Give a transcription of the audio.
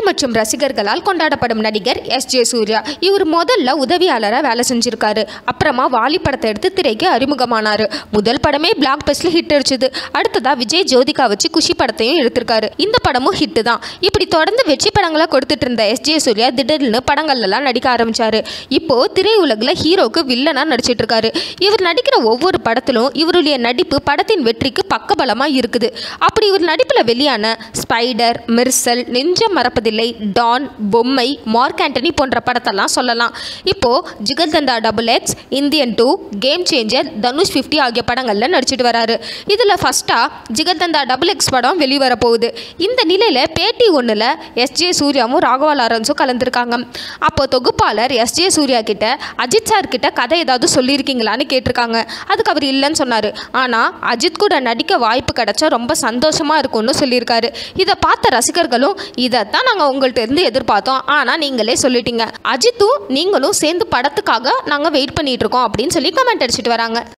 மற்றும் ரசிகர்களால் கொண்டாடப்படும் நடிகர் எஸ் ஜே சூர்யா இவர் முதல்ல உதவியாளராக வேலை செஞ்சிருக்காரு அப்புறமா வாலி படத்தை எடுத்து திரைக்கு அறிமுகமானாரு முதல் படமே பிளாக் பஸ்ட்ல ஹிட் அடிச்சது அடுத்ததா விஜய் ஜோதிகா வச்சு குஷி படத்தையும் எடுத்திருக்காரு இந்த படமும் ஹிட் தான் இப்படி தொடர்ந்து வெற்றி படங்களை கொடுத்துட்டு இருந்த எஸ் ஜே சூர்யா திடீர்னு படங்கள்லாம் நடிக்க ஆரம்பிச்சாரு இப்போ திரையுலகில் ஹீரோக்கு வில்லனா நடிச்சிட்டு இருக்காரு இவர் நடிக்கிற ஒவ்வொரு படத்திலும் இவருடைய நடிப்பு படத்தின் வெற்றிக்கு பக்கபலமா இருக்குது அப்படி இவர் நடிப்பில் வெளியான ஸ்பைடர் மிர்சல் நெஞ்சம் மறப்பதில்லை டான் பொம்மை மார்க் ஆண்டனி போன்ற படத்தெல்லாம் சொல்லலாம் இப்போ Jigarthanda double X Indian two game changer Dhanush fifty ஆகிய படங்களில் நடிச்சிட்டு வராரு இதில் ஃபஸ்ட்டாக ஜிகர்தண்டா டபுள் எக்ஸ் படம் வெளிவர போகுது இந்த நிலையில் பேட்டி ஒன்றில் எஸ்ஜே சூர்யாவும் ராகவா லாரன்ஸும் கலந்துருக்காங்க அப்போ தொகுப்பாளர் எஸ்ஜே சூர்யா கிட்ட அஜித் சார் கிட்ட கதை ஏதாவது சொல்லியிருக்கீங்களான்னு கேட்டிருக்காங்க அதுக்கு அவர் இல்லைன்னு சொன்னார் ஆனால் அஜித் கூட நடிக்க வாய்ப்பு கிடைச்சா ரொம்ப சந்தோஷமாக இருக்கும்னு சொல்லியிருக்காரு இதை பார்த்த ரசிகர்களும் இதைத்தான் நாங்கள் உங்கள்கிட்ட இருந்து எதிர்பார்த்தோம் ஆனால் நீங்களே சொல்லிட்டீங்க அஜித்தும் நீங்களும் சேர்ந்து படத்துக்காக நாங்கள் வெயிட் பண்ணிட்டு இருக்கோம் அப்படின்னு சொல்லி கமெண்ட் அடிச்சிட்டு வராங்க